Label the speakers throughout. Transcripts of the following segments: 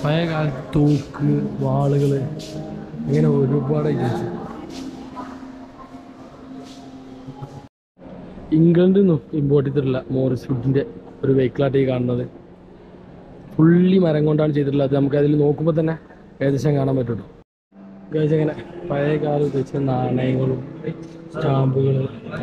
Speaker 1: പഴയ കാലത്ത് തൂക്ക് വാളുകൾ ഇങ്ങനെ ഒരുപാട് ഐറ്റംസ് ഇംഗ്ലണ്ടിൽ നിന്നും ഇമ്പോർട്ട് ചെയ്തിട്ടുള്ള മോറിസ് ഫുഡിൻ്റെ ഒരു വെഹിക്കിളായിട്ട് ഈ കാണുന്നത് ഫുള്ളി മരം കൊണ്ടാണ് ചെയ്തിട്ടുള്ളത് അത് നമുക്ക് അതിൽ നോക്കുമ്പോൾ തന്നെ ഏകദേശം കാണാൻ പറ്റുള്ളൂ ഏകദേശം ഇങ്ങനെ പഴയ കാലത്ത് വെച്ച നാണയങ്ങളും സ്റ്റാമ്പുകൾ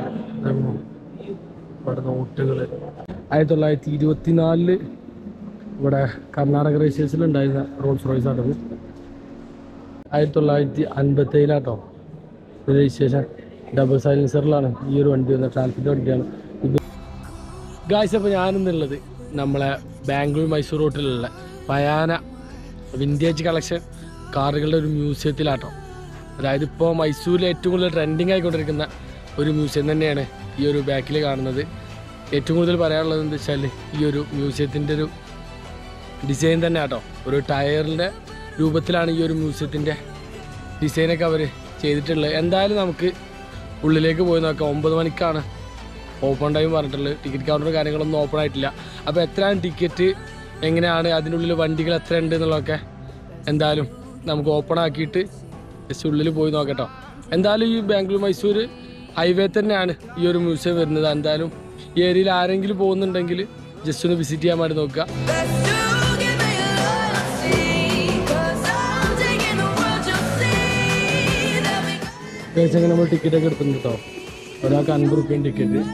Speaker 1: ഇവിടെ നോട്ടുകൾ ആയിരത്തി തൊള്ളായിരത്തി ഇരുപത്തിനാലില് ഇവിടെ കർണാടക രജിസ്ട്രേഷനിൽ ഉണ്ടായിരുന്ന റോൾസ് റോയ്സ് ആട്ടത് ആയിരത്തി തൊള്ളായിരത്തി അൻപത്തേഴിലാട്ടോ രജിസ്ട്രേഷൻ ഡബിൾ സൈലൻസറിലാണ് ഈ ഒരു വണ്ടി വന്നത് ട്രാൻസ്പോർട്ട് വണ്ടിയാണ് ഇത് ഗായ്സ് അപ്പോൾ ഞാനെന്നുള്ളത് നമ്മളെ ബാംഗ്ലൂർ മൈസൂർ റൂട്ടിലുള്ള പയാന വിൻറ്റേജ് കളക്ഷൻ കാറുകളുടെ ഒരു മ്യൂസിയത്തിലാട്ടോ അതായത് ഇപ്പോൾ മൈസൂരിൽ ഏറ്റവും കൂടുതൽ ട്രെൻഡിങ് ആയിക്കൊണ്ടിരിക്കുന്ന ഒരു മ്യൂസിയം തന്നെയാണ് ഈ ഒരു ബാക്കിൽ കാണുന്നത് ഏറ്റവും കൂടുതൽ പറയാനുള്ളത് എന്താ വെച്ചാൽ ഈ ഒരു മ്യൂസിയത്തിൻ്റെ ഒരു ഡിസൈൻ തന്നെ ആട്ടോ ഒരു ടയറിൻ്റെ രൂപത്തിലാണ് ഈ ഒരു മ്യൂസിയത്തിൻ്റെ ഡിസൈനൊക്കെ അവർ ചെയ്തിട്ടുള്ളത് എന്തായാലും നമുക്ക് ഉള്ളിലേക്ക് പോയി നോക്കാം ഒമ്പത് മണിക്കാണ് ഓപ്പൺ ടൈം പറഞ്ഞിട്ടുള്ളത് ടിക്കറ്റ് കൗണ്ടർ കാര്യങ്ങളൊന്നും ഓപ്പൺ ആയിട്ടില്ല അപ്പോൾ എത്രയാണ് ടിക്കറ്റ് എങ്ങനെയാണ് അതിനുള്ളിൽ വണ്ടികൾ എത്ര ഉണ്ട് എന്നുള്ളതൊക്കെ എന്തായാലും നമുക്ക് ഓപ്പൺ ആക്കിയിട്ട് ജസ്റ്റ് ഉള്ളിൽ പോയി നോക്കട്ടോ എന്തായാലും ഈ ബാംഗ്ലൂർ മൈസൂർ ഹൈവേ തന്നെയാണ് ഈ ഒരു മ്യൂസിയം വരുന്നത് എന്തായാലും ഈ ഏരിയയിൽ ആരെങ്കിലും പോകുന്നുണ്ടെങ്കിൽ ജസ്റ്റ് ഒന്ന് വിസിറ്റ് ചെയ്യാൻ വേണ്ടി നോക്കുക
Speaker 2: Let's do give me loyalty, 'cause I'm taking the world you'll see that we
Speaker 1: കഴിച്ച് അങ്ങനെ നമ്മൾ ടിക്കറ്റ് ഒക്കെ എടുത്തിട്ടുണ്ട് കേട്ടോ ഒരാൾക്ക് അൻപത് റുപ്യൻ ടിക്കറ്റ്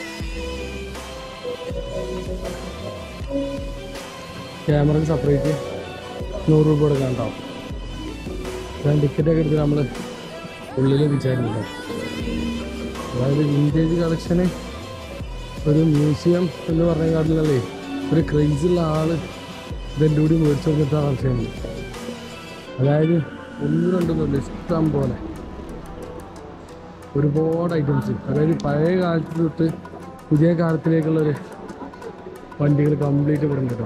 Speaker 1: ക്യാമറക്ക് സെപ്പറേറ്റ് നൂറ് രൂപ കൊടുക്കാൻ കേട്ടോ ഞാൻ ടിക്കറ്റ് ഒക്കെ എടുത്ത് നമ്മൾ ഉള്ളിൽ എത്തിച്ചായിരുന്നു അതായത് വിൻറ്റേജ് കളക്ഷന് ഒരു മ്യൂസിയം എന്ന് പറഞ്ഞാലേ ഒരു ക്രൈസുള്ള ആള് ഇതെൻ്റെ കൂടി മേടിച്ചു കൊടുത്തിട്ട് കളക്ഷൻ അതായത് ഒന്ന് രണ്ടൊന്നുമില്ല ഇഷ്ടം പോലെ ഒരുപാട് ഐറ്റംസ് അതായത് പഴയ കാലത്ത് തൊട്ട് പുതിയ കാലത്തിലേക്കുള്ള ഒരു വണ്ടികൾ കംപ്ലീറ്റ് ഇവിടെ ഉണ്ട് കേട്ടോ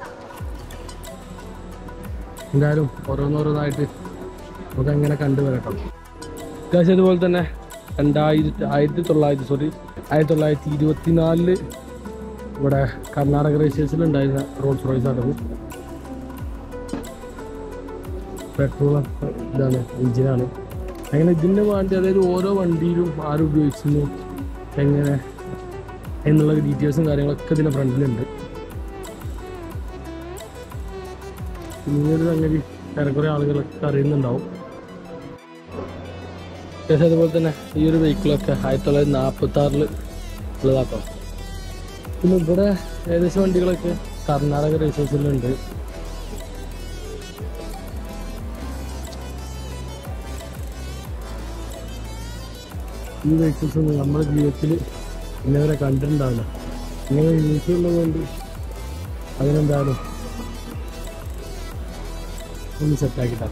Speaker 1: എന്തായാലും ഓരോന്നോരോന്നായിട്ട് നമുക്ക് അങ്ങനെ കണ്ടുവരട്ടോ കാശ് അതുപോലെ തന്നെ രണ്ടായിരത്തി ആയിരത്തി തൊള്ളായിരത്തി സോറി ആയിരത്തി തൊള്ളായിരത്തി ഇരുപത്തിനാലില് ഇവിടെ കർണാടക രജിസ്ട്രേഷനിൽ ഉണ്ടായിരുന്ന റോൾസ് റോയ്സ് ആട്ടത് പെട്രോൾ ഇതാണ് എഞ്ചിനാണ് അങ്ങനെ ഇതിൻ്റെ വേണ്ടി അതായത് ഓരോ വണ്ടിയിലും ആരും ഉപയോഗിച്ചിരുന്നു എങ്ങനെ എന്നുള്ള ഡീറ്റെയിൽസും കാര്യങ്ങളൊക്കെ ഇതിൻ്റെ ഫ്രണ്ടിലുണ്ട് പിന്നെ ഈ ഒരു സംഗതി ഏറെക്കുറെ ആളുകളൊക്കെ അറിയുന്നുണ്ടാവും പക്ഷേ അതുപോലെ തന്നെ ഈ ഒരു വെഹിക്കിളൊക്കെ ആയിരത്തി തൊള്ളായിരത്തി നാൽപ്പത്തി ആറിൽ ഉള്ളതാട്ടോ പിന്നെ ഇവിടെ ഏകദേശം വണ്ടികളൊക്കെ കർണാടക രജിസ്ട്രേഷനിലുണ്ട് ഈ വെഹിക്കിൾസ് ഒന്നും നമ്മുടെ ജീവിതത്തിൽ ഇന്നവരെ കണ്ടിട്ടുണ്ടാവില്ല ഇങ്ങനെ യൂസ് ഉള്ളതുകൊണ്ട് അതിനെന്തായാലും ഒന്ന് സെറ്റാക്കിട്ടാ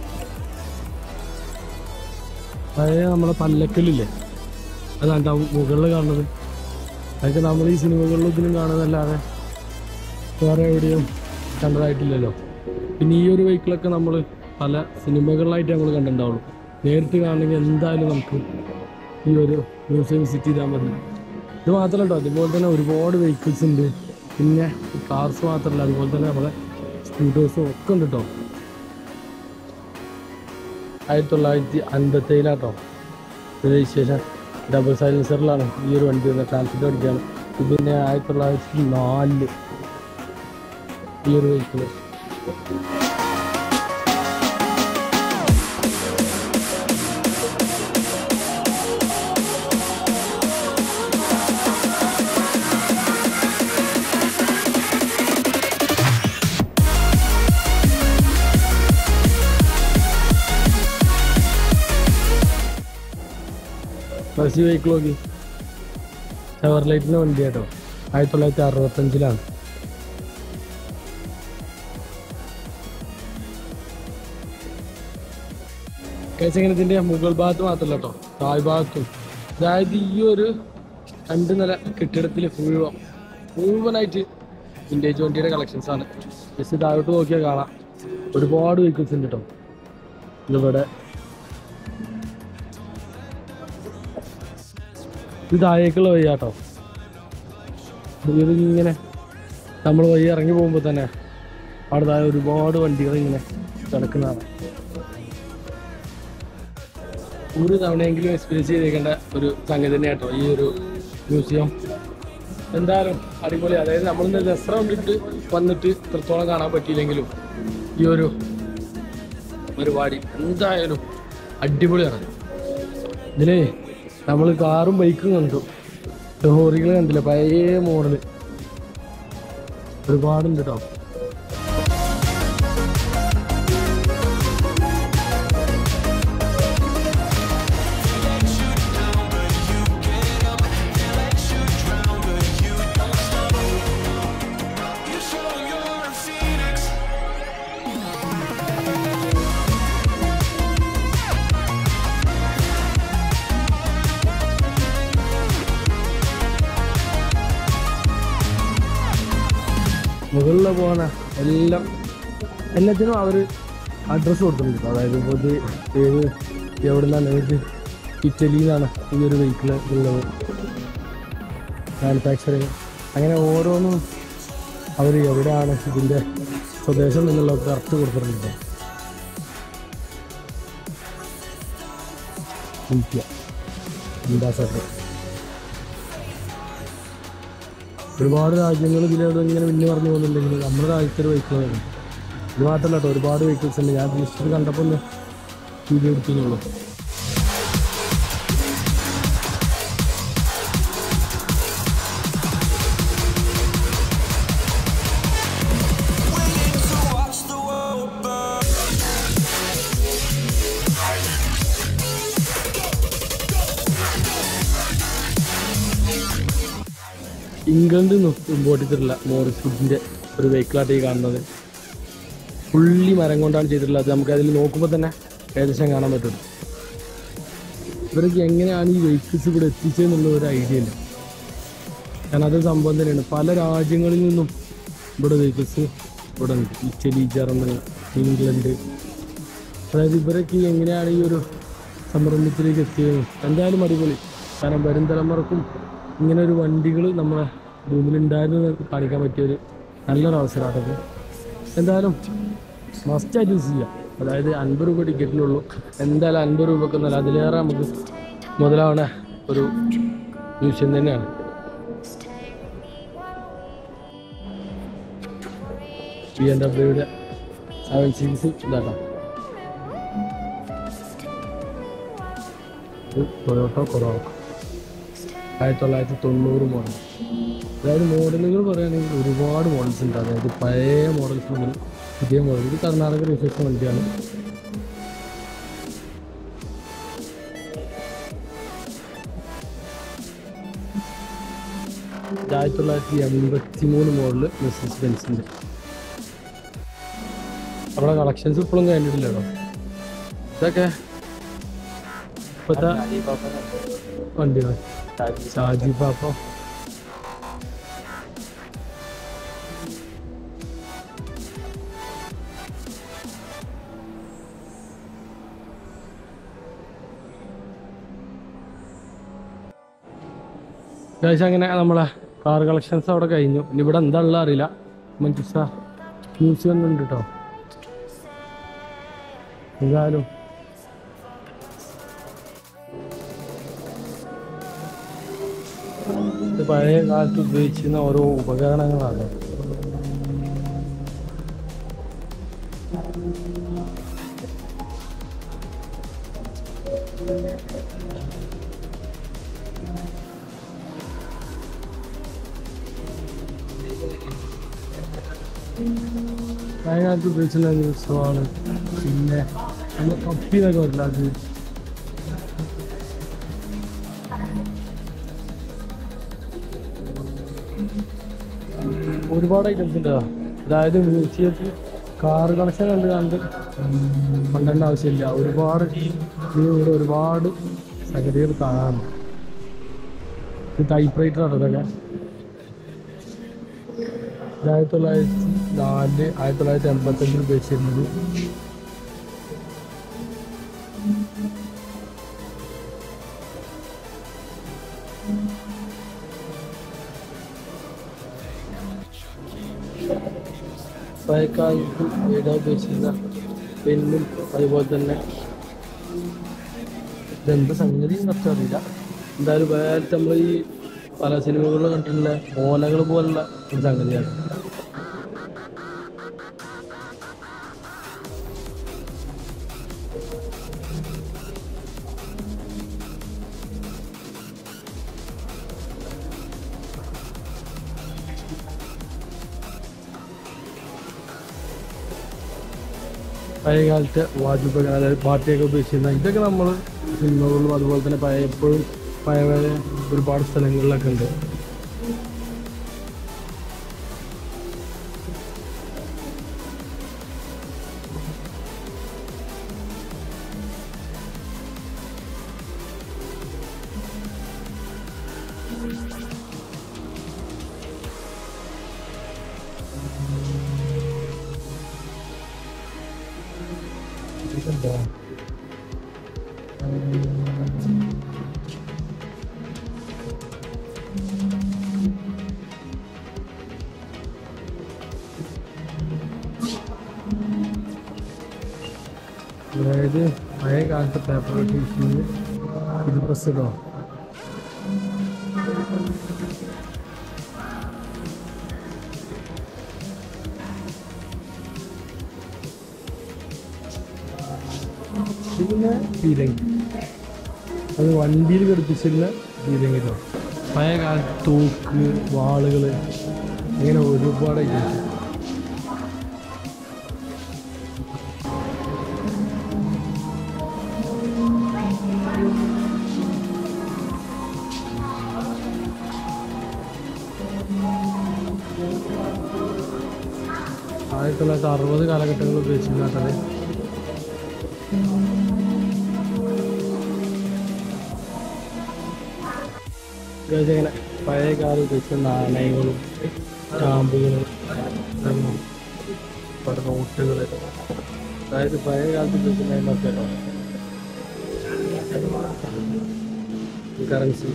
Speaker 1: പഴയ നമ്മളെ പല്ലക്കലില്ലേ അതാണ്ടാ മുകളിൽ കാണുന്നത് അതൊക്കെ നമ്മൾ ഈ സിനിമകളിലും ഇതിലും കാണുന്നതല്ലാതെ വേറെ എവിടെയും കണ്ടതായിട്ടില്ലല്ലോ പിന്നെ ഈ ഒരു വെഹിക്കിളൊക്കെ നമ്മൾ പല സിനിമകളിലായിട്ട് നമ്മൾ കണ്ടിട്ടുണ്ടാവുള്ളൂ നേരിട്ട് കാണണമെങ്കിൽ എന്തായാലും നമുക്ക് ഈ ഒരു മ്യൂസിയം വിസിറ്റ് ചെയ്താൽ മതി ഇത് മാത്രമല്ല കേട്ടോ അതുപോലെ തന്നെ ഒരുപാട് വെഹിക്കിൾസ് ഉണ്ട് പിന്നെ കാർസ് മാത്രമല്ല അതുപോലെ തന്നെ നമ്മളെ സ്കൂട്ടേഴ്സും ഒക്കെ ഉണ്ട് കേട്ടോ ആയിരത്തി തൊള്ളായിരത്തി അൻപത്തേഴിലാട്ടോ രജിസ്ട്രേഷൻ ഡബിൾ സൈലൻസറിലാണ് ഈ ഒരു വണ്ടി വന്നത് ട്രാൻസ്പോർട്ട് വണ്ടിയാണ് ഇത് പിന്നെ ആയിരത്തി തൊള്ളായിരത്തി നാലില് ഈ ഒരു വെഹിക്കിള് ബസ് വെഹിക്കിൾ നോക്കി ഷവർലൈറ്റിൻ്റെ വണ്ടി കേട്ടോ ആയിരത്തി തൊള്ളായിരത്തി അറുപത്തഞ്ചിലാണ് കേസങ്ങനെ ഇതിൻ്റെ മുകൾ ഭാഗത്ത് മാത്രമല്ല കേട്ടോ താഴ് ഭാഗത്തും അതായത് ഈ ഒരു രണ്ട് നില കെട്ടിടത്തിൽ മുഴുവൻ മുഴുവനായിട്ട് വിൻറ്റേജ് വണ്ടിയുടെ കളക്ഷൻസ് ആണ് ജസ്റ്റ് താഴോട്ട് നോക്കിയാൽ കാണാം ഒരുപാട് വെഹിക്കിൾസ് ഉണ്ട് കേട്ടോ ഇതിവിടെ ഇത് താഴേക്കുള്ള വഴി കേട്ടോ ഇത് ഇങ്ങനെ നമ്മൾ വഴി ഇറങ്ങി പോകുമ്പോൾ തന്നെ അവിടെ താഴെ ഒരുപാട് വണ്ടികൾ ഇങ്ങനെ കിടക്കുന്നതാണ് ഒരു തവണയെങ്കിലും എക്സ്പീരിയൻസ് ചെയ്തേക്കേണ്ട ഒരു സംഗതി തന്നെയാട്ടോ ഈ ഒരു മ്യൂസിയം എന്തായാലും അടിപൊളി അതായത് നമ്മളിന്ന് ദസറ കണ്ടിട്ട് വന്നിട്ട് ഇത്രത്തോളം കാണാൻ പറ്റിയില്ലെങ്കിലും ഈ ഒരു പരിപാടി എന്തായാലും അടിപൊളിയാണ് ഇതിലേ നമ്മൾ കാറും ബൈക്കും കണ്ടു ലോറികൾ കണ്ടില്ല പഴയ മോഡല് ഒരുപാടുണ്ട് കേട്ടോ മുകളിൽ പോകുന്ന എല്ലാം എല്ലാത്തിനും അവർ അഡ്രസ്സ് കൊടുത്തിട്ടുണ്ട് കേട്ടോ. അതായത് ഇപ്പോൾ ഇത് ഏത് എവിടെ നിന്നാണ് ഏത് ഇറ്റലിയിൽ നിന്നാണ് ഈ ഒരു വെഹിക്കിൾ ഉള്ളത് മാനുഫാക്ചറിങ് അങ്ങനെ ഓരോന്നും അവർ എവിടെയാണ് ഇതിൻ്റെ സ്വദേശം എന്നുള്ളത് കറക്റ്റ് കൊടുത്തിട്ടുണ്ട് ഇന്ത്യ അംബാസഡർ ഒരുപാട് രാജ്യങ്ങൾ ഇതിലൂടെ ഇങ്ങനെ പിന്നെ പറഞ്ഞു പോകുന്നുണ്ടെങ്കിൽ നമ്മുടെ രാജ്യത്തെ ഒരു വെഹിക്കിളാണ് ഇത് മാത്രമല്ല കേട്ടോ ഒരുപാട് വെഹിക്കിൾസ് ഉണ്ട് ഞാൻ ലിസ്റ്റിൽ കണ്ടപ്പോൾ ഒന്ന് വീഡിയോ എടുക്കുന്നുള്ളൂ ഇംഗ്ലണ്ടിൽ നിന്ന് ഇമ്പോർട്ട് ചെയ്തിട്ടുള്ള മോറിസ് ഫുഡിൻ്റെ ഒരു വെഹിക്കിളായിട്ട് ഈ കാണുന്നത് ഫുള്ളി മരം കൊണ്ടാണ് ചെയ്തിട്ടുള്ളത് നമുക്ക് അതിൽ നോക്കുമ്പോൾ തന്നെ ഏകദേശം കാണാൻ പറ്റും ഇവരൊക്കെ എങ്ങനെയാണ് ഈ വെഹിക്കിൾസ് ഇവിടെ എത്തിച്ചതെന്നുള്ള ഒരു ഐഡിയ ഇല്ല കാരണം അത് സംഭവം തന്നെയാണ് പല രാജ്യങ്ങളിൽ നിന്നും ഇവിടെ വെഹിക്കിൾസ് ഇവിടെ ഉണ്ട് ഇറ്റലി ജർമ്മനി ഇംഗ്ലണ്ട് അതായത് ഇവരൊക്കെ എങ്ങനെയാണ് ഈ ഒരു സംരംഭത്തിലേക്ക് എത്തിയത് എന്തായാലും അടിപൊളി കാരണം വരും തലമുറക്കും ഇങ്ങനെ ഒരു വണ്ടികൾ നമ്മളെ ഭൂമിയിൽ ഉണ്ടായിരുന്നു എന്ന് കാണിക്കാൻ പറ്റിയ ഒരു നല്ലൊരു അവസരമാണത് എന്തായാലും മസ്റ്റായിട്ട് യൂസ് ചെയ്യാം അതായത് അൻപത് രൂപ ടിക്കറ്റിനുള്ളൂ എന്തായാലും അൻപത് രൂപക്കൊന്നല്ല അതിലേറെ നമുക്ക് മുതലാവണ ഒരു മ്യൂസിയം തന്നെയാണ് ബി എം ഡബ്ല്യൂയുടെ സെവൻ സീരീസ് ഇതാക്കാം ടൊയോട്ടോ കൊറോക്ക ആയിരത്തി തൊള്ളായിരത്തി തൊണ്ണൂറ് മോഡൽ അതായത് മോഡലുകൾ പറയുകയാണെങ്കിൽ ഒരുപാട് മോഡൽസ് ഉണ്ട് അതായത് പഴയ മോഡൽസ് മുതൽ പുതിയ മോഡൽ ഇത് കർണാടക രജിസ്ട്രേഷൻ വണ്ടിയാണ് ഇത് ആയിരത്തി തൊള്ളായിരത്തി എൺപത്തി മൂന്ന് മോഡല് മെസ്സിസ് ബെൻസിൻ്റെ നമ്മുടെ കളക്ഷൻസ് ഇപ്പോഴും കഴിഞ്ഞിട്ടില്ല കേട്ടോ ഇതൊക്കെ ഇപ്പോഴത്തെ വണ്ടികൾ ഷാജി പാപ്പ ഗൈസ് അങ്ങനെ നമ്മളെ കാർ കളക്ഷൻസ് അവിടെ കഴിഞ്ഞു ഇനി ഇവിടെ എന്താ ഉള്ളത് അറിയില്ല മഞ്ചുസ മ്യൂസിയം ഉണ്ട് കേട്ടോ എന്തായാലും ഇത് പഴയ കാലത്ത് ഉപയോഗിച്ചിരുന്ന ഓരോ ഉപകരണങ്ങളാണ് പഴയ കാലത്ത് ഉപയോഗിച്ചിരുന്ന ഉത്സവമാണ് പിന്നെ നമ്മൾ കപ്പി എന്നൊക്കെ പറയില്ല അത് ഒരുപാട് ഐറ്റംസ് ഉണ്ട് കേട്ടോ. അതായത് മ്യൂസിയത്തിൽ കാർ കളക്ഷൻ കണ്ട് കണ്ട് കൊണ്ടേണ്ട ആവശ്യമില്ല ഒരുപാട് ഈ ഇവിടെ ഒരുപാട് സംഗതികൾ കാണാനുണ്ട് ഇത് ടൈപ്പ് റൈറ്റർ ആണ് ഇതൊക്കെ ഇത് ആയിരത്തി തൊള്ളായിരത്തി നാല് ആയിരത്തി തൊള്ളായിരത്തി എൺപത്തഞ്ചിൽ ഉപയോഗിച്ചിരുന്നത് പഴയക്കാലത്ത് എഴുതാൻ ഉപയോഗിച്ചിരുന്ന പെന്നും അതുപോലെ തന്നെ ഇതെന്താ സംഗതി കറക്റ്റ് അറിയില്ല എന്തായാലും വേറെ നമ്മൾ ഈ പല സിനിമകളിലും കണ്ടിട്ടുള്ള ഓലകൾ പോലുള്ള ഒരു സംഗതിയാണ് പഴയ കാലത്തെ വാദ്യോപകരണം അതായത് പാട്ടിയൊക്കെ ഉപയോഗിച്ചിരുന്ന ഇതൊക്കെ നമ്മൾ സിനിമകളിലും അതുപോലെ തന്നെ പഴയ എപ്പോഴും പഴയ പഴയ ഒരുപാട് സ്ഥലങ്ങളിലൊക്കെ ഉണ്ട് ഇതെന്താ അതായത് പഴയ കാലത്തെ പേപ്പർ വെട്ടിക്കുന്നത് ഇത് പ്രസ് ഇടോ പിന്നെ പീലങ്കി അത് വണ്ടിയിൽ ഘടിപ്പിച്ചിരുന്ന പീലങ്കി കേട്ടോ പഴയ കാലത്ത് തോക്ക് വാളുകൾ ഇങ്ങനെ ഒരുപാട് ഐറ്റംസ് ആയിരത്തി തൊള്ളായിരത്തി അറുപത് കാലഘട്ടങ്ങളിൽ ഉപയോഗിച്ചിരുന്നത് ഗൈസ് ഇങ്ങനെ പഴയ കാലം ഉപയോഗിച്ച നാണയങ്ങളും സ്റ്റാമ്പുകളും ഇവിടെ നോട്ടുകൾ അതായത് പഴയ കാലത്ത് ഉപയോഗിക്കുന്നതിനൊക്കെ കറൻസി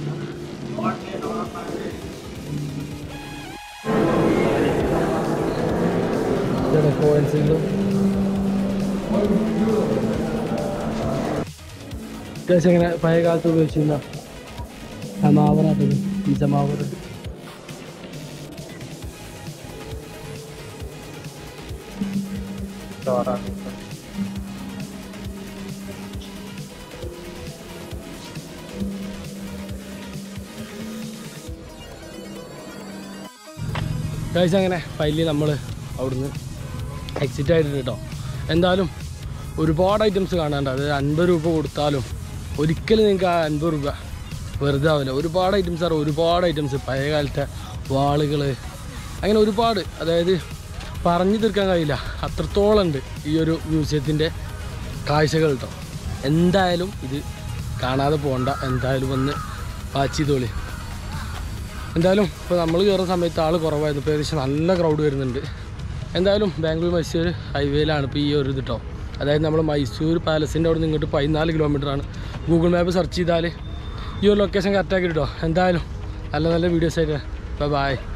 Speaker 1: കോയിൻസിലും അത്യാവശ്യം ഇങ്ങനെ പഴയ കാലത്ത് ഉപയോഗിച്ചിരുന്ന സമാവറത് ഈ സമാവർ കഴിച്ച അങ്ങനെ ഫൈനലി നമ്മൾ അവിടുന്ന് എക്സിറ്റ് ആയിട്ടുണ്ട് കേട്ടോ എന്തായാലും ഒരുപാട് ഐറ്റംസ് കാണാനുണ്ട് അതായത് അൻപത് രൂപ കൊടുത്താലും ഒരിക്കലും നിങ്ങൾക്ക് ആ അൻപത് രൂപ വെറുതെ ആവില്ല ഒരുപാട് ഐറ്റംസ് ആണ് ഒരുപാട് ഐറ്റംസ് പഴയ കാലത്തെ വാളുകൾ അങ്ങനെ ഒരുപാട് അതായത് പറഞ്ഞു തീർക്കാൻ കഴിയില്ല അത്രത്തോളം ഉണ്ട് ഈ ഒരു മ്യൂസിയത്തിൻ്റെ കാഴ്ചകൾ കേട്ടോ എന്തായാലും ഇത് കാണാതെ പോകണ്ട എന്തായാലും വന്ന് വാച്ച് ചെയ്തോളി എന്തായാലും ഇപ്പോൾ നമ്മൾ കയറുന്ന സമയത്ത് ആൾ കുറവായിരുന്നു ഇപ്പോൾ ഏകദേശം നല്ല ക്രൗഡ് വരുന്നുണ്ട് എന്തായാലും ബാംഗ്ലൂർ മൈസൂർ ഹൈവേയിലാണ് ഇപ്പോൾ ഈ ഒരു ഇത് കേട്ടോ അതായത് നമ്മൾ മൈസൂർ പാലസിൻ്റെ അവിടെ നിന്ന് ഇങ്ങോട്ട് പതിനാല് കിലോമീറ്ററാണ് ഗൂഗിൾ മാപ്പ് സെർച്ച് ചെയ്താൽ ഈ ഒരു ലൊക്കേഷൻ കറക്റ്റാക്കി കേട്ടോ എന്തായാലും നല്ല നല്ല വീഡിയോസ് ആയിട്ട് ബൈ